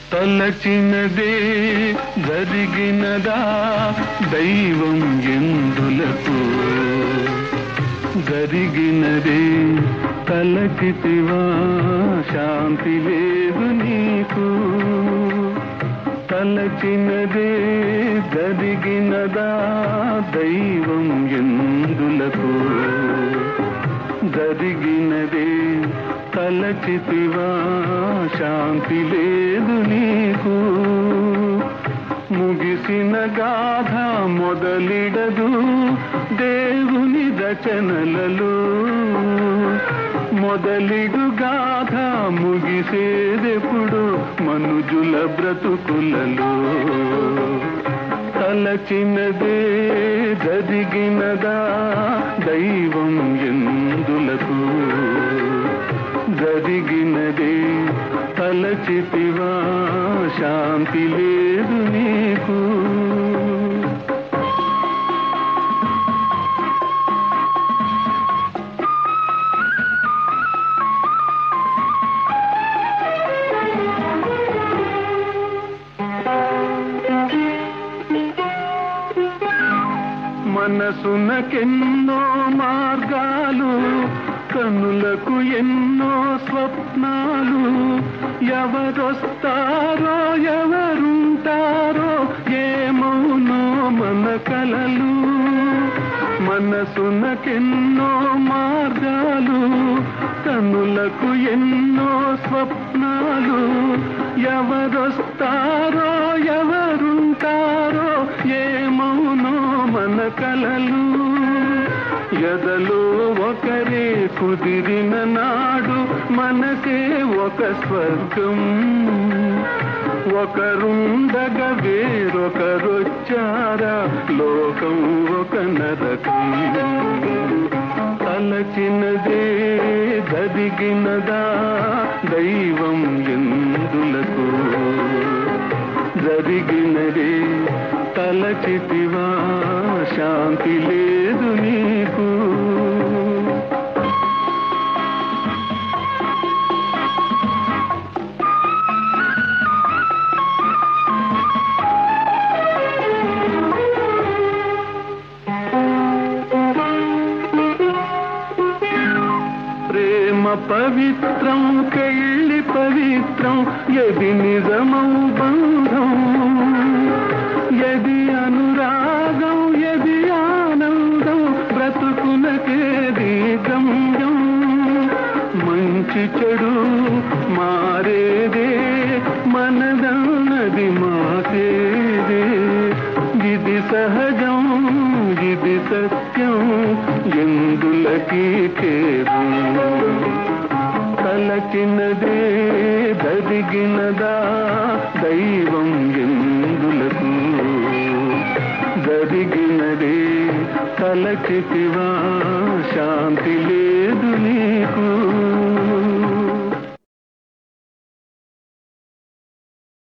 తలచినదే జరిగినదా దైవం ఎందులకు జరిగినదే తలచితివా శాంతి లేదు నీకు తలచినదే జరిగినదా దైవం ఎందులకు జరిగినదే తలచితివా శాంతి లేదు నీకు ముగిసిన గాథ మొదలిడదు దేవుని రచనలలో మొదలిడు గాథ ముగిసేదెప్పుడు మనుజుల బ్రతుకులలో తలచినదే జరిగినదా దైవం ఎందులకు జరిగినదే తలచితివా శాంతి లేదు నీకు మనసునకెన్నో మార్గాలు కనులకు ఎన్నో స్వప్నాలు ఎవరొస్తారో ఎవరుంటారో ఏమౌనో మన కలలు మనసునకెన్నో మార్గాలు కనులకు ఎన్నో స్వప్నాలు ఎవరొస్తారో ఎవరుంటారో ఏమౌనో మన కలలు ఎదలో ఒకరే కుదిరిన నాడు మనకే ఒక స్వర్గం ఒకరుండగా వేరొకరొచ్చారా లోకం ఒక నరకం తలచినదే జరిగినదా దైవం ఎందులకు జరిగినదే తలచితివా శాంతి లేదు నీకు ప్రేమ పవిత్రం కెళ్ళి పవిత్రం ఎది నిజమౌ బంధం ఎది అనురాగం ఎది ఆనందం బ్రతుకునకేది గమ్యం మంచి చెడు మారేదే మనదన్నది మాసేదే ఇది సహజం ఇది సత్యం ఎందులకి ఖేదం తలచినదే జరిగినదా దైవం ఎందులకు జరిగినదే తలచితివా శాంతి లేదు నీకు